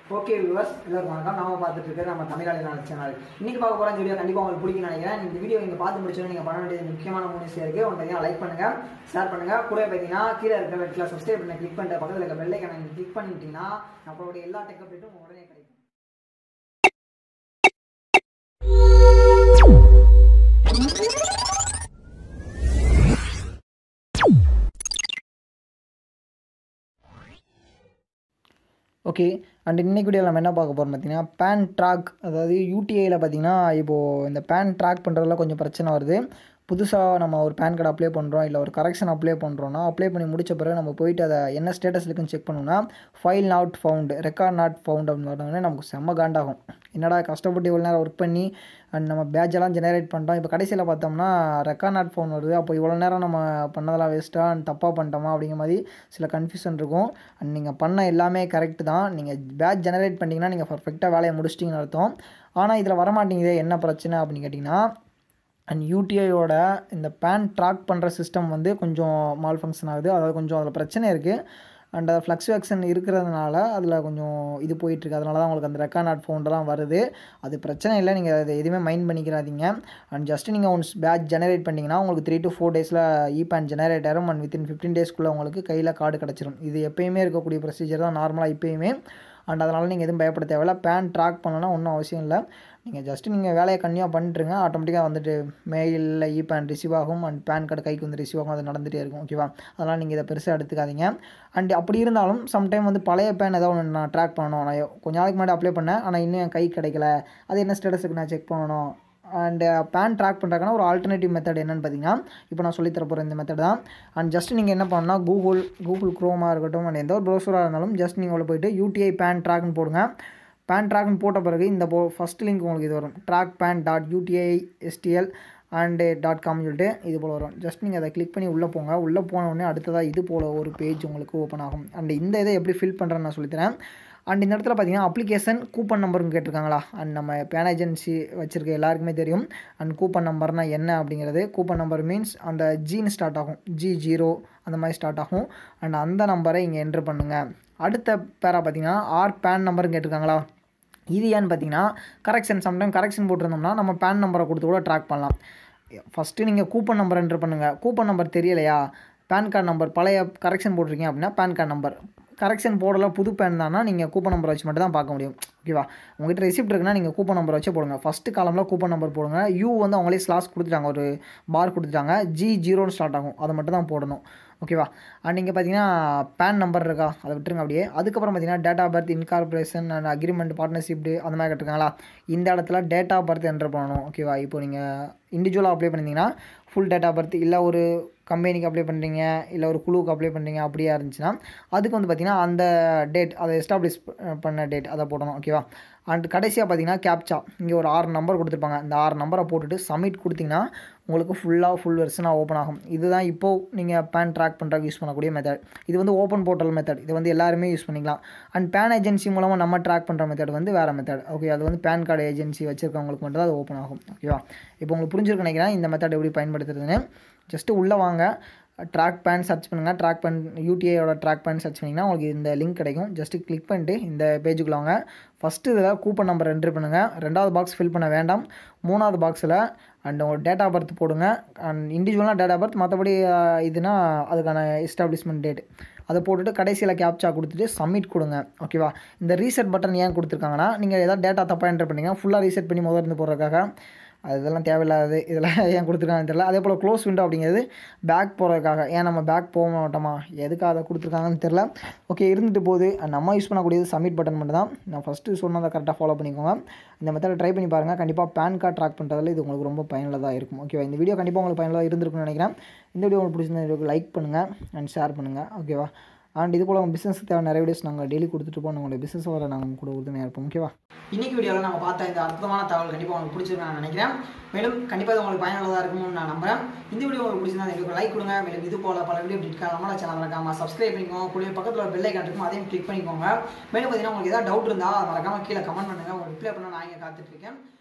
okay viewers எல்லாருக்கும் வணக்கம் நாம பார்த்துட்டு இருக்கிறது நம்ம தமிழாளி நாள் சேனல் இன்னைக்கு பார்க்க போகிற இந்த வீடியோ கண்டிப்பாக உங்களுக்கு பிடிக்கும்னு நினைக்கிறேன் இந்த வீடியோ நீங்கள் பார்த்து முடிச்சோன்னு நீங்கள் பண்ண வேண்டியது முக்கியமான மூணு விஷயம் இருக்குது ஒன்று பார்த்தீங்கன்னா லைக் பண்ணுங்க ஷேர் பண்ணுங்க கூட பார்த்தீங்கன்னா கீழே இருக்கிற ரெட்டில் சப்ஸ்கிரைப் பண்ணி கிளிக் பண்ணிட்டு பக்கத்தில் இருக்க பெல் ஐக்கனை நீங்கள் கிளிக் பண்ணிட்டீங்கன்னா நம்மளுடைய எல்லா டெக் அப்டேட்டும் உடனே கிடைக்கும் ஓகே அண்ட் இன்னைக்கு வீடியோவில் நம்ம என்ன பார்க்க போகிறோம் பார்த்தீங்கன்னா பேன் ட்ராக் அதாவது யூடிஐயில் பார்த்தீங்கன்னா இப்போது இந்த பேன் ட்ராக் பண்ணுறதுல கொஞ்சம் பிரச்சனை வருது புதுசாக நம்ம ஒரு பேன் கார்டு அப்ளை பண்ணுறோம் இல்லை ஒரு கரெக்ஷன் அப்ளை பண்ணுறோன்னா அப்ளை பண்ணி முடிச்ச பிறகு நம்ம போயிட்டு அதை என்ன ஸ்டேட்டஸ் இருக்குன்னு செக் பண்ணோம்னா file not found record not found அப்படின்னு வரணும்னா நமக்கு செம்ம காண்டாகும் என்னடா கஷ்டப்பட்டு இவ்வளோ நேரம் ஒர்க் பண்ணி அண்ட் நம்ம badge எல்லாம் ஜெனரேட் பண்ணிட்டோம் இப்போ கடைசியில் பார்த்தோம்னா ரெக்கார்ட் நாட் ஃபோன் வருது அப்போ இவ்வளோ நேரம் நம்ம பண்ணதெல்லாம் வேஸ்ட்டாக அண்ட் தப்பாக பண்ணிட்டோமா அப்படிங்கிற மாதிரி சில கன்ஃபியூஷன் இருக்கும் அண்ட் நீங்கள் பண்ண எல்லாமே கரெக்ட் தான் நீங்கள் பேட்ச் ஜெனரேட் பண்ணிங்கன்னா நீங்கள் பர்ஃபெக்டாக வேலையை முடிச்சிட்டிங்கன்னு அர்த்தம் ஆனால் இதில் வரமாட்டேங்குது என்ன பிரச்சனை அப்படின்னு கேட்டிங்கன்னா அண்ட் யூடிஐயோட இந்த பேன் ட்ராக் பண்ணுற சிஸ்டம் வந்து கொஞ்சம் மால் ஃபங்க்ஷன் ஆகுது அதாவது கொஞ்சம் அதில் பிரச்சனை இருக்குது அண்ட் அது ஃப்ளக்ஸுவேக்ஷன் இருக்கிறதுனால அதில் கொஞ்சம் இது போயிட்டுருக்கு அதனால தான் உங்களுக்கு அந்த ரெக்கார்ட் நாட் ஃபோன்லாம் வருது அது பிரச்சனை இல்லை நீங்கள் அதை எதுவுமே மைண்ட் பண்ணிக்கிறாதீங்க அண்ட் ஜஸ்ட் நீங்கள் ஒன்ஸ் பேட்ச் ஜெனரேட் பண்ணிங்கன்னா உங்களுக்கு த்ரீ டு ஃபோர் டேஸில் இ பேன் ஜெனரேட் ஆயிரும் அண்ட் வித்தின் ஃபிஃப்டீன் டேஸ்க்குள்ளே உங்களுக்கு கையில் கார்டு கிடச்சிரும் இது எப்பயுமே இருக்கக்கூடிய ப்ரொசீஜர் தான் நார்மலாக எப்பயுமே அண்ட் அதனால் நீங்கள் எதுவும் பயப்பட தேவையில்ல பேன் ட்ராக் பண்ணணும்னா ஒன்றும் அவசியம் இல்லை நீங்கள் ஜஸ்ட்டு நீங்கள் வேலையை கன்னியாக பண்ணிட்டுருங்க ஆட்டோமேட்டிக்காக வந்துட்டு மெயிலில் இ பேன் ரிசீவ் ஆகும் அண்ட் பேன் கார்டு கைக்கு வந்து ரிசீவ் ஆகும் அது நடந்துகிட்டே இருக்கும் ஓகேவா அதனால் நீங்கள் இதை பெருசாக எடுத்துக்காதீங்க அண்ட் அப்படி இருந்தாலும் சம்டைம் வந்து பழைய பேன் ஏதோ ஒன்று நான் ட்ராக் பண்ணணும் நான் கொஞ்ச நாளைக்கு முன்னாடி அப்ளை பண்ணேன் ஆனால் இன்னும் என் கை கிடைக்கல அது என்ன ஸ்டேட்டஸுக்கு நான் செக் பண்ணணும் அண்ட் பேன் ட்ராக் பண்ணுறதுக்கான ஒரு ஆல்டர்னேட்டிவ் மெத்தட் என்னென்னு பார்த்தீங்கன்னா இப்போ நான் சொல்லித்தர போகிற இந்த மெத்தட் தான் அண்ட் ஜஸ்ட் நீங்கள் என்ன பண்ணணும்னா கூகுள் கூகுள் க்ரோமாக இருக்கட்டும் அண்ட் எந்த ஒரு ப்ரௌசராக இருந்தாலும் ஜஸ்ட் நீங்கள் உள்ள போயிட்டு யூடிஐ பேன் ட்ராக்னு போடுங்க பேன் ட்ராக்னு போட்ட பிறகு இந்த போ ஃபஸ்ட் லிங்க் உங்களுக்கு இது வரும் track PAN dot UTI STL and dot காம்னு சொல்லிட்டு இது போல் வரும் ஜஸ்ட் நீங்கள் அதை கிளிக் பண்ணி உள்ளே போங்க உள்ளே போன உடனே அடுத்ததாக இது போல் ஒரு பேஜ் உங்களுக்கு ஓப்பன் ஆகும் அண்ட் இந்த இதை எப்படி ஃபில் பண்ணுறேன்னு நான் சொல்லித்தரேன் அண்ட் இந்த இடத்துல பார்த்தீங்கன்னா அப்ளிகேஷன் கூப்பன் நம்பர்னு கேட்டிருக்காங்களா அண்ட் நம்ம பேன் ஏஜென்சி வச்சுருக்க எல்லாருக்குமே தெரியும் அண்ட் கூப்பன் நம்பர்னால் என்ன அப்படிங்கிறது கூப்பன் நம்பர் மீன்ஸ் அந்த ஜீன் ஸ்டார்ட் ஆகும் ஜி ஜீரோ அந்த மாதிரி ஸ்டார்ட் ஆகும் அண்ட் அந்த நம்பரை இங்கே என்ட்ரு பண்ணுங்கள் அடுத்த பேரா பார்த்தீங்கன்னா ஆர் பேன் நம்பர்னு கேட்டிருக்காங்களா இது ஏன்னு பார்த்தீங்கன்னா கரெக்ஷன் சம்டைம் கரெக்ஷன் போட்டிருந்தோம்னா நம்ம பேன் நம்பரை கொடுத்து கூட ட்ராக் பண்ணலாம் ஃபஸ்ட்டு நீங்கள் கூப்பன் நம்பர் என்ட்ரு பண்ணுங்கள் கூப்பன் நம்பர் தெரியலையா பேன் கார்டு நம்பர் பழைய கரெக்ஷன் போட்டிருக்கீங்க அப்படின்னா பேன் கார்டு நம்பர் கரெக்ஷன் போடல புது பேன் தானா நீங்கள் கூப்பன் நம்பர் வச்சு மட்டும் தான் பார்க்க முடியும் ஓகேவா உங்கள்கிட்ட ரெசிப்ட் இருக்குன்னா நீங்கள் கூப்பன் நம்பர் வச்சு போடுங்க ஃபஸ்ட்டு காலமில் கூப்பன் நம்பர் போடுங்க யூ வந்து அவங்களே ஸ்லாஸ் கொடுத்துட்டாங்க ஒரு பார் கொடுத்துட்டாங்க ஜி ஜீரோன்னு ஸ்டார்ட் ஆகும் அதை மட்டும் தான் போடணும் ஓகேவா அண்ட் இங்கே பார்த்தீங்கன்னா பேன் நம்பர் இருக்கா அதை விட்டுருங்க அப்படியே அதுக்கப்புறம் பார்த்தீங்கன்னா date of birth incorporation and agreement partnership அந்த மாதிரி கேட்டிருக்காங்களா இந்த இடத்துல டேட் ஆஃப் பர்த் என்ட்ரு பண்ணணும் ஓகேவா இப்போ நீங்கள் இண்டிவிஜுவலாக அப்ளை பண்ணிங்கன்னா ஃபுல் டேட் ஆஃப் பர்த் இல்லை ஒரு கம்பெனிக்கு அப்ளை பண்ணுறீங்க இல்லை ஒரு குழுவுக்கு அப்ளை பண்ணுறீங்க அப்படியா இருந்துச்சுன்னா அதுக்கு வந்து பார்த்திங்கன்னா அந்த டேட் அதை எஸ்டாப்ளிஷ் பண்ண டேட் அதை போடணும் ஓகேவா அண்ட் கடைசியாக பார்த்தீங்கன்னா கேப்சா இங்கே ஒரு ஆறு நம்பர் கொடுத்துருப்பாங்க இந்த ஆறு நம்பரை போட்டுட்டு சப்மிட் கொடுத்தீங்கன்னா உங்களுக்கு ஃபுல்லாக ஃபுல் வெர்ஷனாக ஓப்பன் ஆகும் இதுதான் இப்போது நீங்கள் பேன் ட்ராக் பண்ணுறதுக்கு யூஸ் பண்ணக்கூடிய மெத்தட் இது வந்து ஓப்பன் போர்ட்டல் மெத்தட் இது வந்து எல்லாருமே யூஸ் பண்ணிக்கலாம் அண்ட் பேன் ஏஜென்சி மூலமாக நம்ம ட்ராக் பண்ணுற மெத்தட் வந்து வேறு மெத்தட் ஓகே அது வந்து பேன் கார்டு ஏஜென்சி வச்சுருக்கவங்களுக்கு மட்டும் தான் அது ஓப்பன் ஆகும் ஓகேவா இப்போ உங்களுக்கு புரிஞ்சிருக்கு நினைக்கிறேன் இந்த மெத்தட் எப்படி பயன்படுத்துறதுன்னு ஜஸ்ட்டு உள்ளே வாங்க ட்ராக் பேன் சர்ச் பண்ணுங்கள் ட்ராக் பேன் யூடிஐயோட ட்ராக் பேன் சர்ச் பண்ணிங்கன்னா உங்களுக்கு இந்த லிங்க் கிடைக்கும் ஜஸ்ட்டு கிளிக் பண்ணிட்டு இந்த பேஜுக்குள்ள வாங்க ஃபஸ்ட்டு இதில் கூப்பன் நம்பர் என்ட்ரு பண்ணுங்கள் ரெண்டாவது பாக்ஸ் ஃபில் பண்ண வேண்டாம் மூணாவது பாக்ஸில் அண்ட் உங்கள் டேட் ஆஃப் பர்த் போடுங்க அண்ட் இண்டிவிஜுவலாக டேட் ஆஃப் பர்த் மற்றபடி இதுனா அதுக்கான எஸ்டாப்ளிஷ்மெண்ட் டேட் அதை போட்டுட்டு கடைசியில் கேப்சா கொடுத்துட்டு சப்மிட் கொடுங்க ஓகேவா இந்த ரீசெட் பட்டன் ஏன் கொடுத்துருக்காங்கன்னா நீங்கள் ஏதாவது டேட்டா தப்பாக என்ட்ரு பண்ணிங்க ஃபுல்லாக ரீசெட் பண்ணி முதல்ல இருந்து போடுறதுக்காக அது இதெல்லாம் தேவையில்லாதது இதெல்லாம் ஏன் கொடுத்துருக்காங்கன்னு தெரியல அதே போல் க்ளோஸ் விண்டோ அப்படிங்கிறது பேக் போகிறதுக்காக ஏன் நம்ம பேக் போக மாட்டோமா எதுக்காக அதை கொடுத்துருக்காங்கன்னு தெரில ஓகே இருந்துட்டு போகுது நம்ம யூஸ் பண்ணக்கூடியது சப்மிட் பட்டன் மட்டும் தான் நான் ஃபஸ்ட்டு சொன்னதை கரெக்டாக ஃபாலோ பண்ணிக்கோங்க இந்த மெத்தடை ட்ரை பண்ணி பாருங்கள் கண்டிப்பாக பேன் கார்டு ட்ராக் பண்ணுறதுல இது உங்களுக்கு ரொம்ப பயனுள்ளதாக இருக்கும் ஓகேவா இந்த வீடியோ கண்டிப்பாக உங்களுக்கு பயனுள்ளதாக இருந்திருக்கும்னு நினைக்கிறேன் இந்த வீடியோ உங்களுக்கு பிடிச்சிருந்த வீடியோக்கு லைக் பண்ணுங்கள் அண்ட் ஷேர் பண்ணுங்கள் ஓகேவா அண்ட் இது போல் உங்கள் பிஸ்னஸ் தேவை நிறைய வீடியோஸ் நாங்கள் டெய்லி கொடுத்துட்டு போனோம் உங்களுடைய பிஸ்னஸ் வர நாங்கள் கூட உறுதுணையாக இருப்போம் ஓகேவா இன்னைக்கு வீடியோவில் நம்ம பார்த்த இந்த அற்புதமான தகவல் கண்டிப்பாக உங்களுக்கு பிடிச்சிருக்கு நான் நினைக்கிறேன் மேலும் கண்டிப்பாக இது உங்களுக்கு பயனுள்ளதாக இருக்கும்னு நான் நம்புறேன் இந்த வீடியோ உங்களுக்கு பிடிச்சிருந்தா எங்களுக்கு லைக் கொடுங்க மேலும் இது போல பல வீடியோ டிட்காக நம்மளோட சேனல் மறக்காம சப்ஸ்கிரைப் பண்ணிக்கோங்க கூட பக்கத்தில் ஒரு பெல் ஐக்கான் இருக்கும் அதையும் கிளிக் பண்ணிக்கோங்க மேலும் பார்த்தீங்கன்னா உங்களுக்கு ஏதாவது டவுட் இருந்தால் மறக்காம கீழே கமெண்ட் பண்ணுங்கள் உங்களுக்கு ரிப்ளை பண்ண நான் இங்கே காத்துட்டு இருக்கேன்